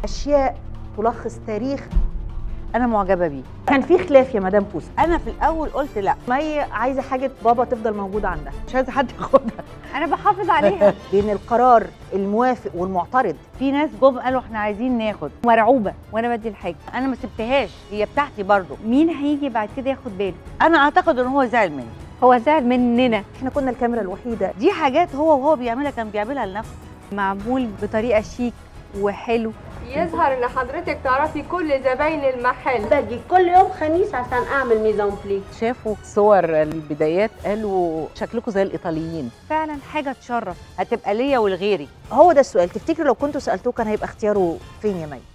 اشياء تلخص تاريخ انا معجبه بيه كان في خلاف يا مدام بوسه انا في الاول قلت لا مي عايزه حاجه بابا تفضل موجوده عندها مش عايزه حد ياخدها انا بحافظ عليها بين القرار الموافق والمعترض في ناس جم قالوا احنا عايزين ناخد مرعوبه وانا بدي الحاجه انا ما سبتهاش هي بتاعتي برضو مين هيجي بعد كده ياخد باله انا اعتقد ان هو زعل مني هو زعل مننا احنا كنا الكاميرا الوحيده دي حاجات هو وهو بيعملها كان بيعملها لنفسه معمول بطريقه شيك وحلو يظهر ان حضرتك تعرفي كل زباين المحل باجي كل يوم خميس عشان اعمل ميزان بلي شافوا صور البدايات قالوا شكلكم زي الايطاليين فعلا حاجه تشرف هتبقى ليا ولغيري هو ده السؤال تفتكروا لو كنتوا سالتوه كان هيبقى اختياره فين يا مي